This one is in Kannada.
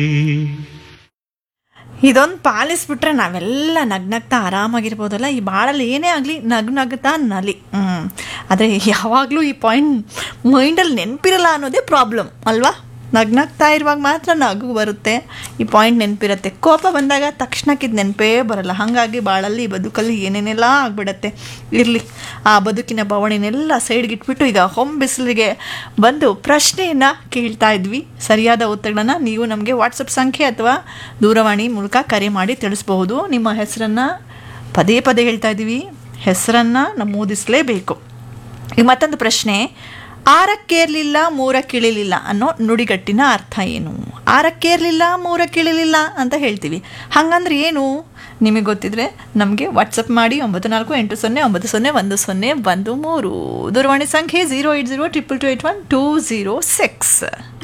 ಇದೊಂದು ಪಾಲಿಸ್ಬಿಟ್ರೆ ನಾವೆಲ್ಲ ನಗ್ನಗ್ತಾ ಆರಾಮಾಗಿರ್ಬೋದಲ್ಲ ಈ ಬಾಳಲ್ಲಿ ಏನೇ ಆಗಲಿ ನಗ್ ನಗ್ತಾ ನಲಿ ಹ್ಞೂ ಆದರೆ ಯಾವಾಗಲೂ ಈ ಪಾಯಿಂಟ್ ಮೈಂಡಲ್ಲಿ ನೆನಪಿರಲ್ಲ ಅನ್ನೋದೇ ಪ್ರಾಬ್ಲಮ್ ಅಲ್ವಾ ನಗ್ನಗ್ತಾ ಇರುವಾಗ ಮಾತ್ರ ನಗು ಬರುತ್ತೆ ಈ ಪಾಯಿಂಟ್ ನೆನಪಿರುತ್ತೆ ಕೋಪ ಬಂದಾಗ ತಕ್ಷಣಕ್ಕಿದು ನೆನಪೇ ಬರಲ್ಲ ಹಾಗಾಗಿ ಬಾಳಲ್ಲಿ ಬದುಕಲ್ಲಿ ಏನೇನೆಲ್ಲ ಆಗ್ಬಿಡತ್ತೆ ಇರಲಿ ಆ ಬದುಕಿನ ಬವಣೆನೆಲ್ಲ ಸೈಡ್ಗೆ ಇಟ್ಬಿಟ್ಟು ಈಗ ಹೊಂ ಬಿಸಿಲಿಗೆ ಬಂದು ಪ್ರಶ್ನೆಯನ್ನು ಕೇಳ್ತಾ ಇದ್ವಿ ಸರಿಯಾದ ಉತ್ತರಗಳನ್ನು ನೀವು ನಮಗೆ ವಾಟ್ಸಪ್ ಸಂಖ್ಯೆ ಅಥವಾ ದೂರವಾಣಿ ಮೂಲಕ ಕರೆ ಮಾಡಿ ತಿಳಿಸ್ಬಹುದು ನಿಮ್ಮ ಹೆಸರನ್ನು ಪದೇ ಪದೇ ಹೇಳ್ತಾ ಇದ್ದೀವಿ ಹೆಸರನ್ನು ನಮೂದಿಸಲೇಬೇಕು ಈಗ ಮತ್ತೊಂದು ಪ್ರಶ್ನೆ ಆರಕ್ಕೇರ್ಲಿಲ್ಲ ಮೂರಕ್ಕಿಳಿಲಿಲ್ಲ ಅನ್ನೋ ನುಡಿಗಟ್ಟಿನ ಅರ್ಥ ಏನು ಆರಕ್ಕೇರ್ಲಿಲ್ಲ ಮೂರಕ್ಕಿಳಿಲಿಲ್ಲ ಅಂತ ಹೇಳ್ತೀವಿ ಹಾಗಂದ್ರೆ ಏನು ನಿಮಗೆ ಗೊತ್ತಿದ್ರೆ ನಮಗೆ ವಾಟ್ಸಪ್ ಮಾಡಿ ಒಂಬತ್ತು ನಾಲ್ಕು ಎಂಟು ಸೊನ್ನೆ ಒಂಬತ್ತು ಸೊನ್ನೆ ಒಂದು ಸೊನ್ನೆ ಒಂದು ಮೂರು ದೂರವಾಣಿ ಸಂಖ್ಯೆ zero eight zero triple two eight one two zero six